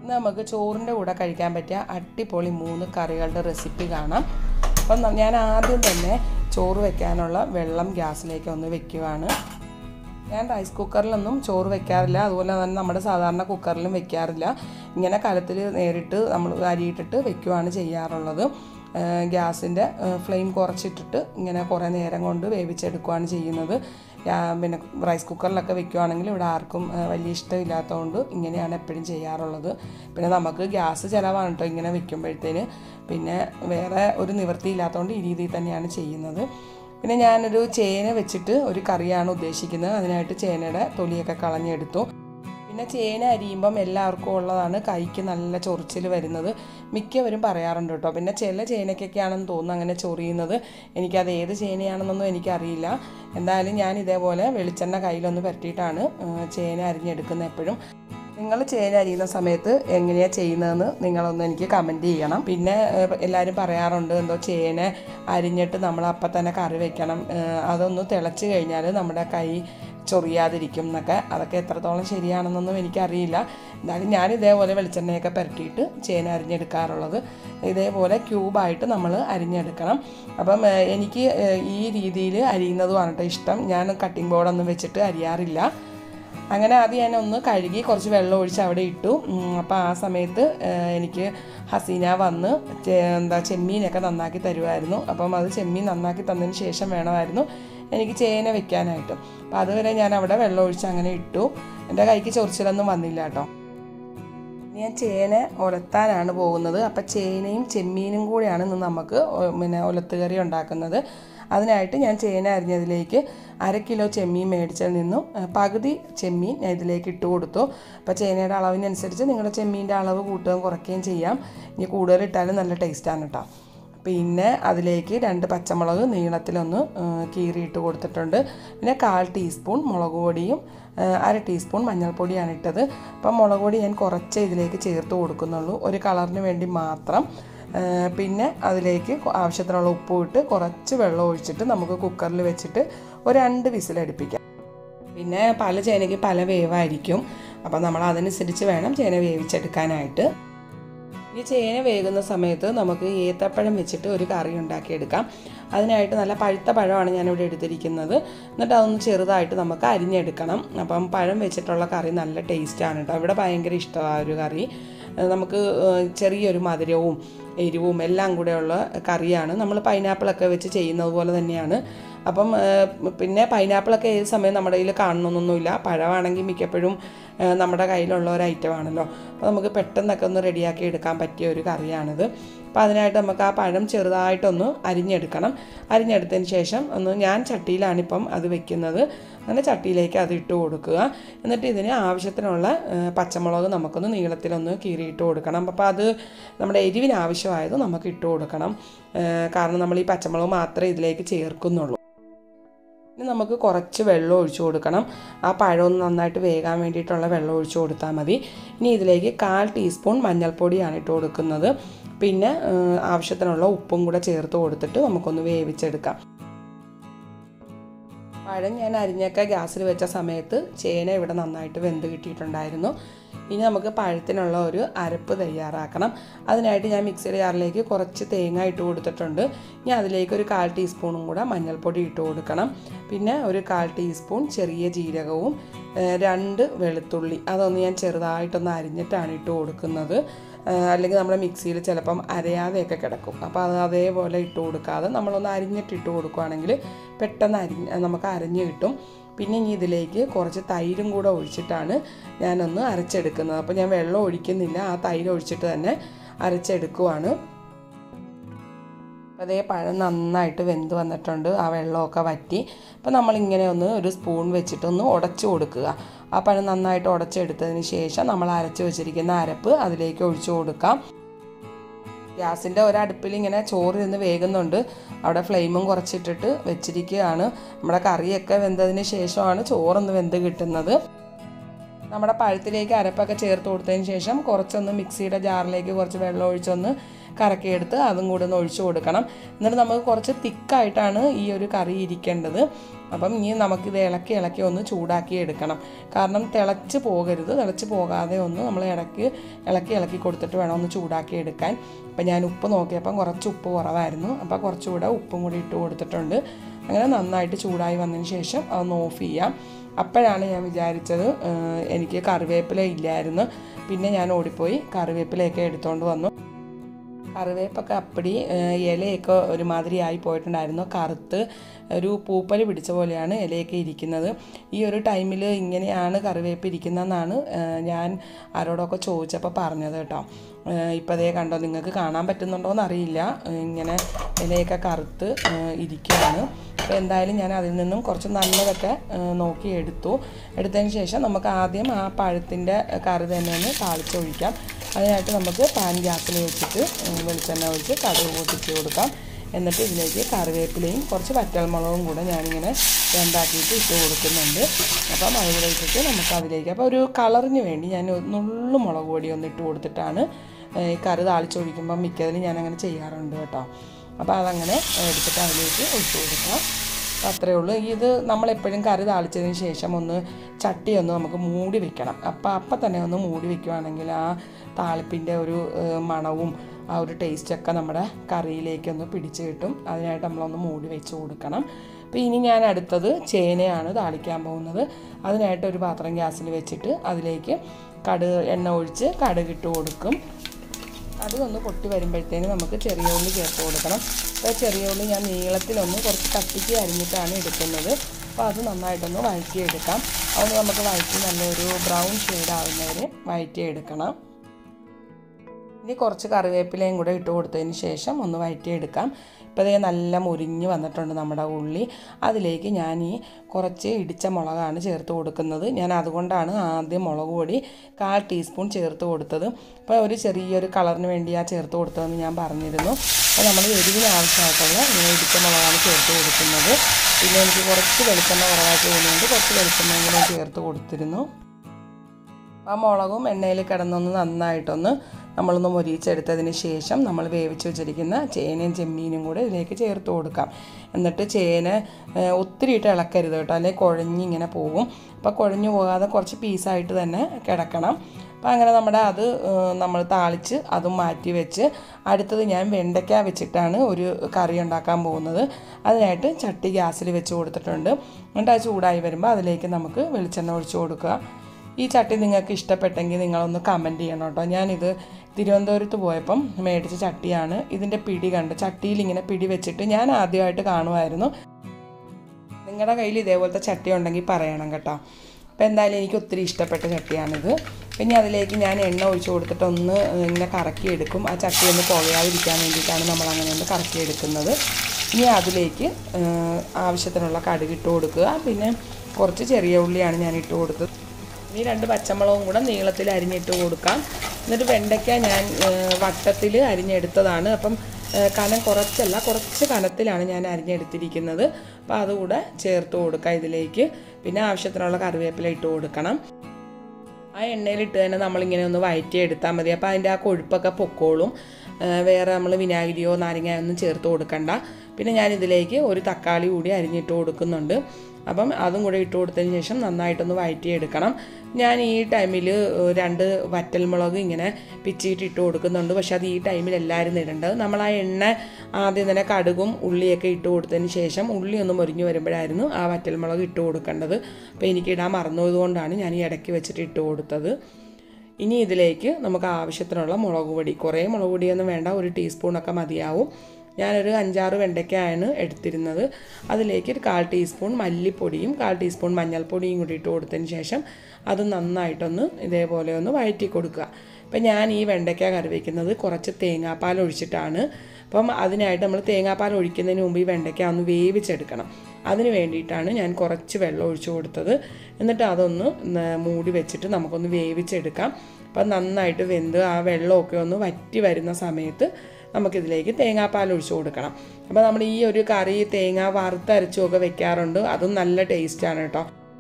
ഇന്ന് നമുക്ക് ചോറിൻ്റെ കൂടെ കഴിക്കാൻ പറ്റിയ അടിപൊളി മൂന്ന് കറികളുടെ റെസിപ്പി കാണാം അപ്പം ന- ഞാൻ ആദ്യം തന്നെ ചോറ് വെക്കാനുള്ള വെള്ളം ഗ്യാസിലേക്ക് ഒന്ന് വെക്കുവാണ് ഞാൻ റൈസ് കുക്കറിലൊന്നും ചോറ് വെക്കാറില്ല അതുപോലെ തന്നെ നമ്മുടെ സാധാരണ കുക്കറിലും വെക്കാറില്ല ഇങ്ങനെ കലത്തിൽ നേരിട്ട് നമ്മൾ അരിയിട്ടിട്ട് വെക്കുവാണ് ചെയ്യാറുള്ളത് ഗ്യാസിൻ്റെ ഫ്ലെയിം കുറച്ചിട്ടിട്ട് ഇങ്ങനെ കുറേ നേരം കൊണ്ട് വേവിച്ചെടുക്കുകയാണ് ചെയ്യുന്നത് ഞാ- പിന്നെ റൈസ് കുക്കറിലൊക്കെ വെക്കുവാണെങ്കിൽ ഇവിടെ ആർക്കും ആ, വലിയ ഇഷ്ടമില്ലാത്തതുകൊണ്ട് ഇങ്ങനെയാണ് എപ്പോഴും ചെയ്യാറുള്ളത് പിന്നെ നമുക്ക് ഗ്യാസ് ചിലവാണ് കേട്ടോ ഇങ്ങനെ വെക്കുമ്പോഴത്തേന് പിന്നെ വേറെ ഒരു നിവൃത്തിയില്ലാത്തതുകൊണ്ട് ഈ രീതിയിൽ തന്നെയാണ് ചെയ്യുന്നത് പിന്നെ ഞാനൊരു ചേന വെച്ചിട്ട് ഒരു കറിയാണ് ഉദ്ദേശിക്കുന്നത് അതിനായിട്ട് ചേനയുടെ തൊലിയൊക്കെ കളഞ്ഞെടുത്തു പിന്നെ ചേന അരിയുമ്പം എല്ലാവർക്കും ഉള്ളതാണ് കൈക്ക് നല്ല ചൊറിച്ചിൽ വരുന്നത് മിക്കവരും പറയാറുണ്ട് കേട്ടോ പിന്നെ ചില ചേനയ്ക്കൊക്കെയാണെന്ന് തോന്നുന്നു അങ്ങനെ ചൊറിയുന്നത് എനിക്കത് ഏത് ചേനയാണെന്നൊന്നും എനിക്കറിയില്ല എന്തായാലും ഞാൻ ഇതേപോലെ വെളിച്ചെണ്ണ കയ്യിലൊന്ന് പരട്ടിയിട്ടാണ് ഏഹ്, ചേന അരിഞ്ഞെടുക്കുന്നത് എപ്പോഴും നിങ്ങൾ ചേന അരിയുന്ന സമയത്ത് എങ്ങനെയാണ് ചെയ്യുന്നതെന്ന് നിങ്ങളൊന്ന് എനിക്ക് കമൻറ്റ് ചെയ്യണം പിന്നെ ഏഹ്, എല്ലാവരും പറയാറുണ്ട് എന്തോ ചേന അരിഞ്ഞിട്ട് നമ്മൾ അപ്പം തന്നെ കറി വെക്കണം ഏഹ്, അതൊന്ന് തിളച്ച് കഴിഞ്ഞാൽ നമ്മുടെ കൈ ചൊറിയാതിരിക്കും എന്നൊക്കെ അതൊക്കെ എത്രത്തോളം ശരിയാണെന്നൊന്നും എനിക്കറിയില്ല എന്നാലും ഞാൻ ഇതേപോലെ വെളിച്ചെണ്ണയൊക്കെ പുരട്ടിയിട്ട് ചേന അരിഞ്ഞെടുക്കാറുള്ളത് ഇതേപോലെ ക്യൂബായിട്ട് നമ്മൾ അരിഞ്ഞെടുക്കണം അപ്പം ഏഹ്, എനിക്ക് ഏഹ്, ഈ രീതിയിൽ അരിയുന്നതുമാണ് കേട്ടോ ഇഷ്ടം ഞാൻ കട്ടിംഗ് ബോർഡൊന്നും വെച്ചിട്ട് അരിയാറില്ല അങ്ങനെ ആദ്യം ഞാൻ ഒന്ന് കഴുകി കുറച്ച് വെള്ളം ഒഴിച്ച് അവിടെ ഇട്ടു അപ്പോൾ ആ സമയത്ത് ഏഹ്, എനിക്ക് ഹസീന വന്ന് ചെ- എന്താ ചെമ്മീനൊക്കെ നന്നാക്കി തരുമായിരുന്നു അപ്പം അത് ചെമ്മീൻ നന്നാക്കി തന്നതിന് ശേഷം വേണമായിരുന്നു എനിക്ക് ചേന വെക്കാനായിട്ട് അപ്പം അതുവരെ ഞാൻ അവിടെ വെള്ളം ഒഴിച്ച് അങ്ങനെ ഇട്ടു എൻ്റെ കൈക്ക് ചൊറിച്ചിലൊന്നും വന്നില്ല കേട്ടോ ഇനി ഞാൻ ചേന ഒലത്താനാണ് പോകുന്നത് അപ്പം ചേനയും ചെമ്മീനും കൂടെയാണ് ഇന്ന് നമുക്ക് ഒ- പിന്നെ ഒലത്തുകറി ഉണ്ടാക്കുന്നത് അതിനായിട്ട് ഞാൻ ചേന അരിഞ്ഞതിലേക്ക് അര കിലോ ചെമ്മീൻ മേടിച്ചതിൽ നിന്നും ഏഹ്, പകുതി ചെമ്മീൻ ഞാൻ ഇതിലേക്ക് ഇട്ട് കൊടുത്തു അപ്പോൾ ചേനയുടെ അളവിനനുസരിച്ച് നിങ്ങളുടെ ചെമ്മീൻ്റെ അളവ് കൂട്ടുകയും കുറയ്ക്കുകയും ചെയ്യാം ഇനി കൂടുതൽ ഇട്ടാലും നല്ല ടേസ്റ്റാണ് കേട്ടോ പിന്നെ അതിലേക്ക് രണ്ട് പച്ചമുളക് നീളത്തിലൊന്ന് ഏഹ്, കീറിയിട്ട് കൊടുത്തിട്ടുണ്ട് പിന്നെ കാൽ ടീസ്പൂൺ മുളക് പൊടിയും ഏഹ്, അര ടീസ്പൂൺ മഞ്ഞൾപ്പൊടിയാണ് ഇട്ടത് അപ്പം മുളക് പൊടി ഞാൻ കുറച്ച് ഇതിലേക്ക് ചേർത്ത് കൊടുക്കുന്നുള്ളൂ ഒരു കളറിന് വേണ്ടി മാത്രം ഏഹ്, പിന്നെ അതിലേക്ക് കൊ- ആവശ്യത്തിനുള്ള ഉപ്പ് ഇട്ട് കുറച്ച് വെള്ളം ഒഴിച്ചിട്ട് നമുക്ക് കുക്കറിൽ വെച്ചിട്ട് ഒരു രണ്ട് വിസിലടുപ്പിക്കാം പിന്നെ പല ചേനയ്ക്ക് പല വേവായിരിക്കും അപ്പം നമ്മൾ അതനുസരിച്ച് വേണം ചേന വേവിച്ചെടുക്കാനായിട്ട് ഈ ചേന വേകുന്ന സമയത്ത് നമുക്ക് ഏത്തപ്പഴം വെച്ചിട്ട് ഒരു കറി ഉണ്ടാക്കിയെടുക്കാം അതിനായിട്ട് നല്ല പഴുത്ത പഴമാണ് ഞാനിവിടെ എടുത്തിരിക്കുന്നത് എന്നിട്ട് അതൊന്ന് ചെറുതായിട്ട് നമുക്ക് അരിഞ്ഞെടുക്കണം അപ്പം പഴം വെച്ചിട്ടുള്ള കറി നല്ല ടേസ്റ്റാണ് കേട്ടോ ഇവിടെ ഭയങ്കര ഇഷ്ടമാണ് ആ ഒരു കറി ഏഹ് നമുക്ക് ഏഹ് ചെറിയൊരു മധുരവും എരിവും എല്ലാം കൂടെയുള്ള കറിയാണ് നമ്മൾ പൈനാപ്പിളൊക്കെ വെച്ച് ചെയ്യുന്നത് പോലെ തന്നെയാണ് അപ്പം ഏഹ് പിന്നെ പൈനാപ്പിളൊക്കെ ഏത് സമയം നമ്മുടെ കയ്യിൽ കാണണമെന്നൊന്നുമില്ല പഴമാണെങ്കിൽ മിക്കപ്പോഴും ഏഹ് നമ്മുടെ കയ്യിലുള്ള ഒരു ഐറ്റം ആണല്ലോ അപ്പോൾ നമുക്ക് പെട്ടെന്നൊക്കെ ഒന്ന് റെഡിയാക്കി എടുക്കാൻ പറ്റിയ ഒരു കറിയാണിത് അപ്പോൾ അതിനായിട്ട് നമുക്ക് ആ പഴം ചെറുതായിട്ടൊന്ന് അരിഞ്ഞെടുക്കണം അരിഞ്ഞെടുത്തതിന് ശേഷം ഒന്ന് ഞാൻ ചട്ടിയിലാണിപ്പം അത് വെക്കുന്നത് അങ്ങനെ ചട്ടിയിലേക്ക് അത് ഇട്ട് കൊടുക്കുക എന്നിട്ട് ഇതിന് ആവശ്യത്തിനുള്ള ഏഹ്, പച്ചമുളക് നമുക്കൊന്ന് നീളത്തിലൊന്ന് കീറിയിട്ട് കൊടുക്കണം അപ്പോൾ അത് നമ്മുടെ എരിവിന് ആവശ്യമായത് നമുക്ക് ഇട്ട് കൊടുക്കണം ഏഹ്, കാരണം നമ്മൾ ഈ പച്ചമുളക് മാത്രമേ ഇതിലേക്ക് ചേർക്കുന്നുള്ളൂ ഇനി നമുക്ക് കുറച്ച് വെള്ളം ഒഴിച്ചു കൊടുക്കണം ആ പഴം ഒന്ന് നന്നായിട്ട് വേകാൻ വേണ്ടിയിട്ടുള്ള വെള്ളം ഒഴിച്ചു കൊടുത്താൽ മതി ഇനി ഇതിലേക്ക് കാൽ ടീസ്പൂൺ മഞ്ഞൾപ്പൊടിയാണ് ഇട്ട് കൊടുക്കുന്നത് പിന്നെ ഏഹ്, ആവശ്യത്തിനുള്ള ഉപ്പും കൂടെ ചേർത്ത് കൊടുത്തിട്ട് നമുക്കൊന്ന് വേവിച്ചെടുക്കാം പഴം ഞാൻ അരിഞ്ഞൊക്കെ ഗ്യാസിൽ വെച്ച സമയത്ത് ചേന ഇവിടെ നന്നായിട്ട് വെന്ത് കിട്ടിയിട്ടുണ്ടായിരുന്നു ഇനി നമുക്ക് പഴത്തിനുള്ള ഒരു അരപ്പ് തയ്യാറാക്കണം അതിനായിട്ട് ഞാൻ മിക്സിയുടെ ജാറിലേക്ക് കുറച്ച് തേങ്ങ ഇട്ട് കൊടുത്തിട്ടുണ്ട് ഇനി അതിലേക്ക് ഒരു കാൽ ടീസ്പൂണും കൂടെ മഞ്ഞൾപ്പൊടി ഇട്ട് കൊടുക്കണം പിന്നെ ഒരു കാൽ ടീസ്പൂൺ ചെറിയ ജീരകവും ഏഹ്, രണ്ട് വെളുത്തുള്ളി അതൊന്ന് ഞാൻ ചെറുതായിട്ടൊന്ന് അരിഞ്ഞിട്ടാണ് ഇട്ട് കൊടുക്കുന്നത് ഏഹ്, അല്ലെങ്കിൽ നമ്മുടെ മിക്സിയിൽ ചിലപ്പം അരയാതെയൊക്കെ കിടക്കും അപ്പോൾ അത് അതേപോലെ ഇട്ട് കൊടുക്കാതെ നമ്മളൊന്ന് അരിഞ്ഞിട്ട് ഇട്ട് കൊടുക്കുകയാണെങ്കിൽ പെട്ടെന്ന് അരിഞ്ഞ് നമുക്ക് അരഞ്ഞ് കിട്ടും പിന്നെ ഇനി ഇതിലേക്ക് കുറച്ച് തൈരും കൂടെ ഒഴിച്ചിട്ടാണ് ഞാനൊന്ന് അരച്ചെടുക്കുന്നത് അപ്പോൾ ഞാൻ വെള്ളം ഒഴിക്കുന്നില്ല ആ തൈര് ഒഴിച്ചിട്ട് തന്നെ അരച്ചെടുക്കുവാണ് അപ്പോൾ അതേ പഴം നന്നായിട്ട് വെന്ത് വന്നിട്ടുണ്ട് ആ വെള്ളമൊക്കെ വറ്റി അപ്പോൾ നമ്മളിങ്ങനെ ഒന്ന് ഒരു സ്പൂൺ വെച്ചിട്ടൊന്ന് ഉടച്ചു കൊടുക്കുക ആ പഴം നന്നായിട്ട് ഉടച്ചെടുത്തതിന് ശേഷം നമ്മൾ അരച്ച് വെച്ചിരിക്കുന്ന അരപ്പ് അതിലേക്ക് ഒഴിച്ചു കൊടുക്കാം ഗ്യാസിൻ്റെ ഒരടുപ്പിൽ ഇങ്ങനെ ചോറ് നിന്ന് വേകുന്നുണ്ട് അവിടെ ഫ്ലെയിമും കുറച്ചിട്ടിട്ട് വെച്ചിരിക്കുകയാണ് നമ്മുടെ കറിയൊക്കെ വെന്തതിന് ശേഷമാണ് ചോറൊന്ന് വെന്ത് കിട്ടുന്നത് നമ്മുടെ പഴത്തിലേക്ക് അരപ്പൊക്കെ ചേർത്ത് കൊടുത്തതിന് ശേഷം കുറച്ചൊന്ന് മിക്സിയുടെ ജാറിലേക്ക് കുറച്ച് വെള്ളം ഒഴിച്ചൊന്ന് കറക്കിയെടുത്ത് അതും കൂടെ ഒന്ന് ഒഴിച്ചു കൊടുക്കണം എന്നിട്ട് നമുക്ക് കുറച്ച് തിക്കായിട്ടാണ് ഈ ഒരു കറി ഇരിക്കേണ്ടത് അപ്പം ഇനി നമുക്കിത് ഇളക്കി ഇളക്കി ഒന്ന് ചൂടാക്കി എടുക്കണം കാരണം തിളച്ച് പോകരുത് തിളച്ച് പോകാതെ ഒന്ന് നമ്മൾ ഇടയ്ക്ക് ഇളക്കി ഇളക്കി കൊടുത്തിട്ട് വേണം ഒന്ന് ചൂടാക്കി എടുക്കാൻ അപ്പം ഞാൻ ഉപ്പ് നോക്കിയപ്പം കുറച്ച് ഉപ്പ് കുറവായിരുന്നു അപ്പോൾ കുറച്ചുകൂടെ ഉപ്പും കൂടി ഇട്ട് കൊടുത്തിട്ടുണ്ട് അങ്ങനെ നന്നായിട്ട് ചൂടായി വന്നതിന് ശേഷം അതൊന്ന് ഓഫ് ചെയ്യാം അപ്പോഴാണ് ഞാൻ വിചാരിച്ചത് ഏഹ്, എനിക്ക് കറിവേപ്പില ഇല്ലായിരുന്നു പിന്നെ ഞാൻ ഓടിപ്പോയി കറിവേപ്പിലയൊക്കെ എടുത്തുകൊണ്ട് വന്നു കറിവേപ്പൊക്കെ അപ്പടി ഏഹ്, ഇലയൊക്കെ ഒരുമാതിരി ആയി പോയിട്ടുണ്ടായിരുന്നു കറുത്ത് ഒരു പൂപ്പൽ പിടിച്ച പോലെയാണ് ഇലയൊക്കെ ഇരിക്കുന്നത് ഈ ഒരു ടൈമിൽ ഇങ്ങനെയാണ് കറിവേപ്പ് ഇരിക്കുന്നതെന്നാണ് ഏഹ്, ഞാൻ ആരോടൊക്കെ ചോദിച്ചപ്പോൾ പറഞ്ഞത് കേട്ടോ ഏഹ്, ഇപ്പോൾ അതേ കണ്ടോ നിങ്ങൾക്ക് കാണാൻ പറ്റുന്നുണ്ടോ എന്നറിയില്ല ഏഹ്, ഇങ്ങനെ ഇലയൊക്കെ കറുത്ത് ഏഹ്, ഇരിക്കുകയാണ് അപ്പോൾ എന്തായാലും ഞാൻ അതിൽ നിന്നും കുറച്ച് നല്ലതൊക്കെ ഏഹ്, നോക്കി എടുത്തു എടുത്തതിന് ശേഷം നമുക്ക് ആദ്യം ആ പഴത്തിൻ്റെ കറി തന്നെ ഒന്ന് താളിച്ചൊഴിക്കാം അതിനായിട്ട് നമുക്ക് പാൻ ഗ്യാസിൽ വെച്ചിട്ട് ഏഹ്, വെളിച്ചെണ്ണ ഒഴിച്ച് കടുക് പൊട്ടിച്ച് കൊടുക്കാം എന്നിട്ട് ഇതിലേക്ക് കറിവേപ്പിലയും കുറച്ച് വറ്റൽമുളകും കൂടെ ഞാനിങ്ങനെ രണ്ടാക്കിയിട്ട് ഇട്ട് കൊടുക്കുന്നുണ്ട് അപ്പം അത് കൂടെ ഇട്ടിട്ട് നമുക്ക് അതിലേക്ക് അപ്പോൾ ഒരു കളറിന് വേണ്ടി ഞാൻ നുള്ളു മുളക് പൊടി ഒന്ന് ഇട്ട് കൊടുത്തിട്ടാണ് ഏഹ്, ഈ കറി താളിച്ചൊഴിക്കുമ്പം മിക്കതിലും ഞാൻ അങ്ങനെ ചെയ്യാറുണ്ട് കേട്ടോ അപ്പോൾ അതങ്ങനെ എടുത്തിട്ട് അതിലേക്ക് ഒഴിച്ചു കൊടുക്കാം അപ്പോൾ അത്രയേ ഉള്ളൂ ഇത് നമ്മളെപ്പോഴും കറി താളിച്ചതിന് ശേഷം ഒന്ന് ചട്ടി ഒന്ന് നമുക്ക് മൂടി വെക്കണം അപ്പോൾ അപ്പം തന്നെ ഒന്ന് മൂടി വെക്കുവാണെങ്കിൽ ആ താളിപ്പിൻ്റെ ഒരു ഏഹ്, മണവും ആ ഒരു ടേസ്റ്റൊക്കെ നമ്മുടെ കറിയിലേക്കൊന്ന് പിടിച്ച് കിട്ടും അതിനായിട്ട് നമ്മളൊന്ന് മൂടി വെച്ച് കൊടുക്കണം അപ്പോൾ ഇനി ഞാൻ അടുത്തത് ചേനയാണ് താളിക്കാൻ പോകുന്നത് അതിനായിട്ട് ഒരു പാത്രം ഗ്യാസിൽ വെച്ചിട്ട് അതിലേക്ക് കടുക് എണ്ണ ഒഴിച്ച് കടുകിട്ട് കൊടുക്കും അത് ഒന്ന് പൊട്ടി വരുമ്പോഴത്തേന് നമുക്ക് ചെറിയ ഉള്ളി ചേർത്ത് കൊടുക്കണം അപ്പോൾ ചെറിയ ഉള്ളി ഞാൻ നീളത്തിലൊന്ന് കുറച്ച് കട്ടിക്ക് അരിഞ്ഞിട്ടാണ് എടുക്കുന്നത് അപ്പോൾ അത് നന്നായിട്ടൊന്ന് വഴറ്റിയെടുക്കാം അതൊന്ന് നമുക്ക് വഴറ്റി നല്ലൊരു ബ്രൗൺ ഷെയ്ഡ് ആവുന്നവരെ വഴറ്റിയെടുക്കണം ഇനി കുറച്ച് കറിവേപ്പിലയും കൂടെ ഇട്ട് കൊടുത്തതിന് ശേഷം ഒന്ന് വഴറ്റിയെടുക്കാം ഇപ്പോൾ ഇതേ നല്ല മുരിഞ്ഞ് വന്നിട്ടുണ്ട് നമ്മുടെ ഉള്ളി അതിലേക്ക് ഞാൻ ഈ കുറച്ച് ഇടിച്ച മുളകാണ് ചേർത്ത് കൊടുക്കുന്നത് ഞാൻ അതുകൊണ്ടാണ് ആദ്യം മുളക് പൊടി കാൽ ടീസ്പൂൺ ചേർത്ത് കൊടുത്തത് അപ്പോൾ ഒരു ചെറിയൊരു കളറിന് വേണ്ടിയാണ് ചേർത്ത് കൊടുത്തതെന്ന് ഞാൻ പറഞ്ഞിരുന്നു അപ്പോൾ നമ്മൾ എരിവിന് ആവശ്യമായിട്ടുള്ള ഇങ്ങനെ ഇടിച്ച മുളകാണ് ചേർത്ത് കൊടുക്കുന്നത് പിന്നെ എനിക്ക് കുറച്ച് വെളിച്ചെണ്ണ കുറവായിട്ട് തോന്നിയുകൊണ്ട് കുറച്ച് വെളിച്ചെണ്ണയും കൂടെ ചേർത്ത് കൊടുത്തിരുന്നു ആ മുളകും എണ്ണയിൽ കിടന്നൊന്ന് നന്നായിട്ടൊന്ന് നമ്മളൊന്ന് മൊരിയിച്ചെടുത്തതിന് ശേഷം നമ്മൾ വേവിച്ച് വെച്ചിരിക്കുന്ന ചേനയും ചെമ്മീനും കൂടെ ഇതിലേക്ക് ചേർത്ത് കൊടുക്കാം എന്നിട്ട് ചേന ഏഹ്, ഒത്തിരി ഇട്ട് ഇളക്കരുത് കേട്ടോ അല്ലെങ്കിൽ കുഴഞ്ഞിങ്ങനെ പോകും അപ്പോൾ കുഴഞ്ഞു പോകാതെ കുറച്ച് പീസായിട്ട് തന്നെ കിടക്കണം അപ്പോൾ അങ്ങനെ നമ്മുടെ അത് ഏഹ്, നമ്മൾ താളിച്ച് അതും മാറ്റി വെച്ച് അടുത്തത് ഞാൻ വെണ്ടയ്ക്ക വെച്ചിട്ടാണ് ഒരു കറി ഉണ്ടാക്കാൻ പോകുന്നത് അതിനായിട്ട് ചട്ടി ഗ്യാസിൽ വെച്ച് കൊടുത്തിട്ടുണ്ട് എന്നിട്ട് അത് ചൂടായി വരുമ്പോൾ അതിലേക്ക് നമുക്ക് വെളിച്ചെണ്ണ ഒഴിച്ച് കൊടുക്കുക ഈ ചട്ടി നിങ്ങൾക്ക് ഇഷ്ടപ്പെട്ടെങ്കിൽ നിങ്ങളൊന്ന് കമൻറ്റ് ചെയ്യണം കേട്ടോ ഞാനിത് തിരുവനന്തപുരത്ത് പോയപ്പം മേടിച്ച ചട്ടിയാണ് ഇതിൻ്റെ പിടി കണ്ട് ചട്ടിയിൽ ഇങ്ങനെ പിടി വെച്ചിട്ട് ഞാൻ ആദ്യമായിട്ട് കാണുമായിരുന്നു നിങ്ങളുടെ കയ്യിൽ ഇതേപോലത്തെ ചട്ടി ഉണ്ടെങ്കിൽ പറയണം കേട്ടോ അപ്പോൾ എന്തായാലും എനിക്ക് ഒത്തിരി ഇഷ്ടപ്പെട്ട ചട്ടിയാണിത് പിന്നെ അതിലേക്ക് ഞാൻ എണ്ണ ഒഴിച്ച് കൊടുത്തിട്ട് ഒന്ന് ഇങ്ങനെ കറക്കിയെടുക്കും ആ ചട്ടി ഒന്ന് പുകയാതിരിക്കാൻ വേണ്ടിയിട്ടാണ് നമ്മൾ അങ്ങനെ ഒന്ന് കറക്കിയെടുക്കുന്നത് ഇനി അതിലേക്ക് ഏഹ്, ആവശ്യത്തിനുള്ള കടുക് ഇട്ട് കൊടുക്കുക പിന്നെ കുറച്ച് ചെറിയ ഉള്ളിയാണ് ഞാൻ ഇട്ട് കൊടുത്തത് ഇനി രണ്ട് പച്ചമുളകും കൂടെ നീളത്തിൽ അരിഞ്ഞിട്ട് കൊടുക്കാം എന്നിട്ട് വെണ്ടയ്ക്ക ഞാൻ വട്ടത്തിൽ അരിഞ്ഞെടുത്തതാണ് അപ്പം ഏഹ്, കനം കുറച്ചല്ല കുറച്ച് കനത്തിലാണ് ഞാൻ അരിഞ്ഞെടുത്തിരിക്കുന്നത് അപ്പോൾ അതുകൂടെ ചേർത്ത് കൊടുക്കാം ഇതിലേക്ക് പിന്നെ ആവശ്യത്തിനുള്ള കറിവേപ്പില ഇട്ട് കൊടുക്കണം ആ എണ്ണയിലിട്ട് തന്നെ നമ്മളിങ്ങനെ ഒന്ന് വഴറ്റി എടുത്താൽ മതി അപ്പോൾ അതിൻ്റെ ആ കൊഴുപ്പൊക്കെ പൊക്കോളും ആ, വേറെ നമ്മൾ വിനാഗിരിയോ നാരങ്ങയോ ഒന്നും ചേർത്ത് കൊടുക്കണ്ട പിന്നെ ഞാൻ ഇതിലേക്ക് ഒരു തക്കാളി കൂടി അരിഞ്ഞിട്ട് കൊടുക്കുന്നുണ്ട് അപ്പം അതും കൂടെ ഇട്ട് കൊടുത്തതിന് ശേഷം നന്നായിട്ടൊന്ന് വഴറ്റിയെടുക്കണം ഞാൻ ഈ ടൈമിൽ രണ്ട് വറ്റൽമുളക് ഇങ്ങനെ പിച്ചിയിട്ട് ഇട്ട് കൊടുക്കുന്നുണ്ട് പക്ഷെ അത് ഈ ടൈമിൽ എല്ലാവരും ഇടേണ്ടത് നമ്മൾ ആ എണ്ണ ആദ്യം തന്നെ കടുകും ഉള്ളിയൊക്കെ ഇട്ട് കൊടുത്തതിന് ശേഷം ഉള്ളി ഒന്ന് മുരിഞ്ഞു വരുമ്പോഴായിരുന്നു ആ വറ്റൽമുളക് ഇട്ട് കൊടുക്കേണ്ടത് അപ്പോൾ എനിക്ക് ഇടാൻ മറന്നതുകൊണ്ടാണ് ഞാൻ ഈ ഇടയ്ക്ക് വെച്ചിട്ട് ഇട്ട് കൊടുത്തത് ഇനി ഇതിലേക്ക് നമുക്ക് ആവശ്യത്തിനുള്ള മുളക് പൊടി കുറേ മുളക് പൊടിയൊന്നും വേണ്ട ഒരു ടീസ്പൂണൊക്കെ മതിയാവും ഞാനൊരു അഞ്ചാറ് വെണ്ടയ്ക്കായാണ് എടുത്തിരുന്നത് അതിലേക്ക് ഒരു കാൽ ടീസ്പൂൺ മല്ലിപ്പൊടിയും കാൽ ടീസ്പൂൺ മഞ്ഞൾപ്പൊടിയും കൂടി ഇട്ട് കൊടുത്തതിന് ശേഷം അത് നന്നായിട്ടൊന്ന് ഇതേപോലെ ഒന്ന് വഴറ്റി കൊടുക്കുക അപ്പം ഞാൻ ഈ വെണ്ടയ്ക്ക കറി വയ്ക്കുന്നത് കുറച്ച് തേങ്ങാപ്പാൽ ഒഴിച്ചിട്ടാണ് അപ്പം അതിനായിട്ട് നമ്മൾ തേങ്ങാപ്പാൽ ഒഴിക്കുന്നതിന് മുമ്പ് ഈ വെണ്ടയ്ക്ക ഒന്ന് വേവിച്ചെടുക്കണം അതിന് വേണ്ടിയിട്ടാണ് ഞാൻ കുറച്ച് വെള്ളം ഒഴിച്ചു കൊടുത്തത് എന്നിട്ട് അതൊന്ന് ന- മൂടി വെച്ചിട്ട് നമുക്കൊന്ന് വേവിച്ചെടുക്കാം അപ്പം നന്നായിട്ട് വെന്ത് ആ വെള്ളമൊക്കെ ഒന്ന് വറ്റി വരുന്ന സമയത്ത് നമുക്കിതിലേക്ക് തേങ്ങാപ്പാൽ ഒഴിച്ചു കൊടുക്കണം അപ്പോൾ നമ്മൾ ഈ ഒരു കറി തേങ്ങ വറുത്തരച്ചുമൊക്കെ വെക്കാറുണ്ട് അതും നല്ല ടേസ്റ്റാണ് കേട്ടോ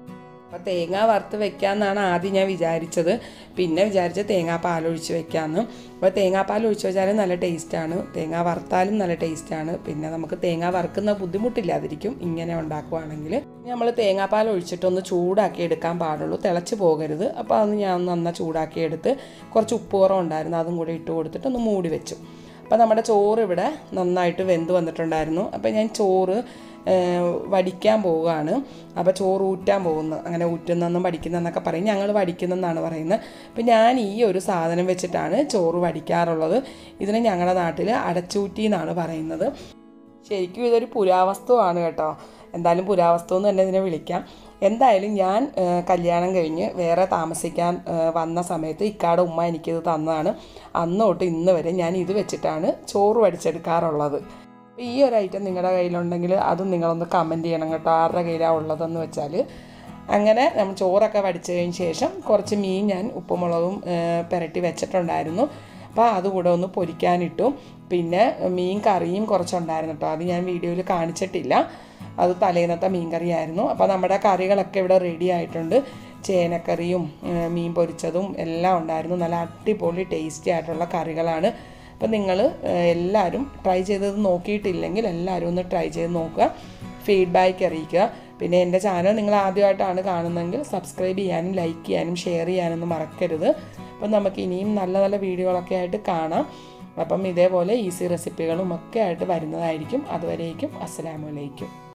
അപ്പോൾ തേങ്ങ വറുത്ത് വെക്കാമെന്നാണ് ആദ്യം ഞാൻ വിചാരിച്ചത് പിന്നെ വിചാരിച്ച തേങ്ങാപ്പാൽ ഒഴിച്ച് വെക്കാമെന്ന് അപ്പോൾ തേങ്ങാപ്പാൽ ഒഴിച്ച് വെച്ചാലും നല്ല ടേസ്റ്റാണ് തേങ്ങ വറുത്താലും നല്ല ടേസ്റ്റാണ് പിന്നെ നമുക്ക് തേങ്ങ വറുക്കുന്ന ബുദ്ധിമുട്ടില്ലാതിരിക്കും ഇങ്ങനെ ഉണ്ടാക്കുവാണെങ്കിൽ നമ്മൾ തേങ്ങാപ്പാൽ ഒഴിച്ചിട്ടൊന്ന് ചൂടാക്കി എടുക്കാൻ പാടുള്ളൂ തിളച്ച് പോകരുത് അപ്പോൾ അത് ഞാൻ നന്നായി ചൂടാക്കി എടുത്ത് കുറച്ച് ഉപ്പുറം ഉണ്ടായിരുന്നു അതും കൂടി ഇട്ട് കൊടുത്തിട്ട് ഒന്ന് മൂടി വെച്ചു അപ്പോൾ നമ്മുടെ ചോറ് ഇവിടെ നന്നായിട്ട് വെന്ത് വന്നിട്ടുണ്ടായിരുന്നു അപ്പോൾ ഞാൻ ചോറ് വടിക്കാൻ പോവുകയാണ് അപ്പോൾ ചോറ് ഊറ്റാൻ പോകുന്നു അങ്ങനെ ഊറ്റുന്നെന്നും വടിക്കുന്നെന്നൊക്കെ പറയും ഞങ്ങൾ വടിക്കുന്നെന്നാണ് പറയുന്നത് അപ്പം ഞാൻ ഈ ഒരു സാധനം വെച്ചിട്ടാണ് ചോറ് വടിക്കാറുള്ളത് ഇതിന് ഞങ്ങളുടെ നാട്ടിൽ അടച്ചൂറ്റി എന്നാണ് പറയുന്നത് ശരിക്കും ഇതൊരു പുരാവസ്തുവാണ് കേട്ടോ എന്തായാലും പുരാവസ്തു എന്ന് തന്നെ ഇതിനെ വിളിക്കാം എന്തായാലും ഞാൻ കല്യാണം കഴിഞ്ഞ് വേറെ താമസിക്കാൻ വന്ന സമയത്ത് ഇക്കാടെ ഉമ്മ എനിക്കിത് തന്നതാണ് അന്ന് തൊട്ട് ഇന്ന് വരെ ഞാൻ ഇത് വെച്ചിട്ടാണ് ചോറ് വടിച്ചെടുക്കാറുള്ളത് ഈ ഒരു ഐറ്റം നിങ്ങളുടെ കയ്യിലുണ്ടെങ്കിൽ അതും നിങ്ങളൊന്ന് കമൻറ്റ് ചെയ്യണം കേട്ടോ ആരുടെ കയ്യിലാണ് ഉള്ളതെന്ന് വെച്ചാൽ അങ്ങനെ നമ്മൾ ചോറൊക്കെ വടിച്ചു കഴിഞ്ഞ ശേഷം കുറച്ച് മീൻ ഞാൻ ഉപ്പുമുളകും പുരട്ടി വെച്ചിട്ടുണ്ടായിരുന്നു അപ്പോൾ അതുകൂടെ ഒന്ന് പൊരിക്കാനിട്ടു പിന്നെ മീൻ കറിയും കുറച്ചുണ്ടായിരുന്നു കേട്ടോ അത് ഞാൻ വീഡിയോയിൽ കാണിച്ചിട്ടില്ല അത് തലേന്നത്തെ മീൻ കറിയായിരുന്നു അപ്പോൾ നമ്മുടെ കറികളൊക്കെ ഇവിടെ റെഡി ആയിട്ടുണ്ട് ചേനക്കറിയും മീൻ പൊരിച്ചതും എല്ലാം ഉണ്ടായിരുന്നു നല്ല അടിപൊളി ടേസ്റ്റി ആയിട്ടുള്ള കറികളാണ് അപ്പം നിങ്ങൾ എല്ലാവരും ട്രൈ ചെയ്തത് നോക്കിയിട്ടില്ലെങ്കിൽ എല്ലാവരും ഒന്ന് ട്രൈ ചെയ്ത് നോക്കുക ഫീഡ്ബാക്ക് അറിയിക്കുക പിന്നെ എൻ്റെ ചാനൽ നിങ്ങൾ ആദ്യമായിട്ടാണ് കാണുന്നതെങ്കിൽ സബ്സ്ക്രൈബ് ചെയ്യാനും ലൈക്ക് ചെയ്യാനും ഷെയർ ചെയ്യാനൊന്നും മറക്കരുത് അപ്പം നമുക്ക് ഇനിയും നല്ല നല്ല വീഡിയോകളൊക്കെ ആയിട്ട് കാണാം അപ്പം ഇതേപോലെ ഈസി റെസിപ്പികളും ഒക്കെ ആയിട്ട് വരുന്നതായിരിക്കും അതുവരേക്കും അസ്സലാമലൈക്കും